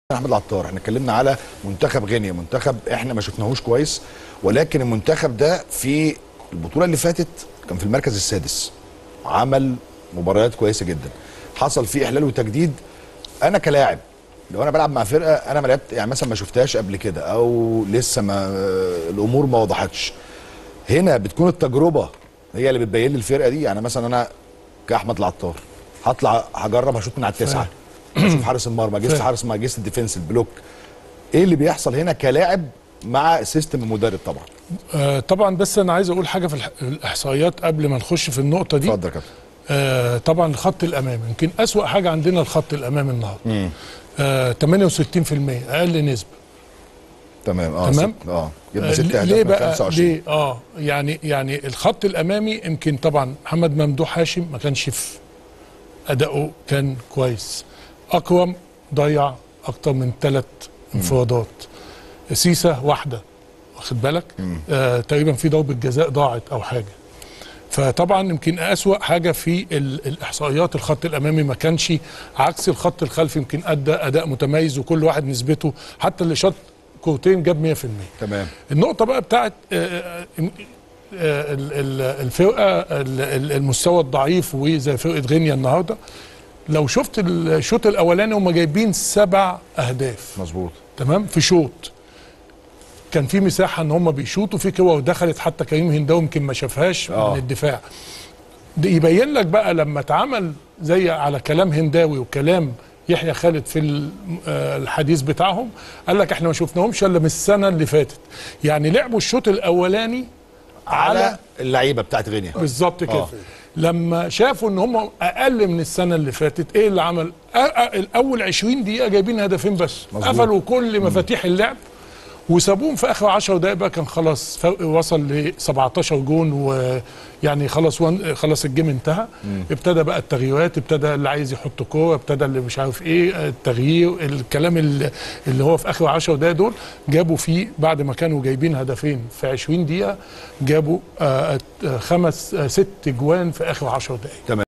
احمد العطار احنا اتكلمنا على منتخب غينيا منتخب احنا ما شفناهوش كويس ولكن المنتخب ده في البطوله اللي فاتت كان في المركز السادس عمل مباريات كويسه جدا حصل فيه احلال وتجديد انا كلاعب لو انا بلعب مع فرقه انا ما لعبت يعني مثلا ما شفتهاش قبل كده او لسه ما الامور ما وضحتش هنا بتكون التجربه هي اللي بتبين لي الفرقه دي يعني مثلا انا كاحمد العطار هطلع هجرب هشوط من على التسعه اشوف حارس المرمى جست حارس ما جست الديفنس البلوك ايه اللي بيحصل هنا كلاعب مع سيستم المدرب طبعا آه طبعا بس انا عايز اقول حاجه في الح- الاحصائيات قبل ما نخش في النقطه دي اتفضل يا كابتن آه طبعا الخط الامامي يمكن اسوا حاجه عندنا الخط الامامي النهارده آه 68% اقل نسبه تمام اه تمام. ست- اه يبقى آه، ست ليه اهداف من بقى 25 ليه اه يعني يعني الخط الامامي يمكن طبعا محمد ممدوح هاشم ما كانش في اداؤه كان كويس اكرم ضيع اكتر من ثلاث انفرادات سيسا واحده واخد بالك آه تقريبا في ضربه جزاء ضاعت او حاجه فطبعا يمكن اسوا حاجه في ال- الاحصائيات الخط الامامي ما كانش عكس الخط الخلفي يمكن ادى اداء متميز وكل واحد نسبته حتى اللي شاط كورتين جاب 100% تمام النقطة بقى بتاعت آه، آه، آه، ال- ال- الفرقة ال- ال- المستوى الضعيف وزي فرقة غينيا النهاردة لو شفت الشوط الأولاني هم جايبين سبع أهداف مظبوط تمام في شوط كان في مساحة إن هم بيشوطوا في كور دخلت حتى كريم هنداوي يمكن ما شافهاش آه. من الدفاع ده يبين لك بقى لما اتعمل زي على كلام هنداوي وكلام يحيى خالد في ال- آه، الحديث بتاعهم قال لك احنا ما شفناهمش الا من السنه اللي فاتت يعني لعبوا الشوط الاولاني على على اللعيبه بتاعت غينيا بالظبط كده آه. لما شافوا ان هم اقل من السنه اللي فاتت ايه اللي عمل أ- أ- الاول 20 دقيقه جايبين هدفين بس مظبوط. قفلوا كل مفاتيح اللعب وسابوهم في اخر 10 دقائق بقى كان خلاص فرق وصل ل 17 جون ويعني خلاص وان خلاص الجيم انتهى ابتدى بقى التغييرات ابتدى اللي عايز يحط كوره ابتدى اللي مش عارف ايه التغيير الكلام اللي, اللي هو في اخر 10 دقائق دول جابوا فيه بعد ما كانوا جايبين هدفين في 20 دقيقه جابوا آه، آه، خمس آه، ست جوان في اخر 10 دقائق تمام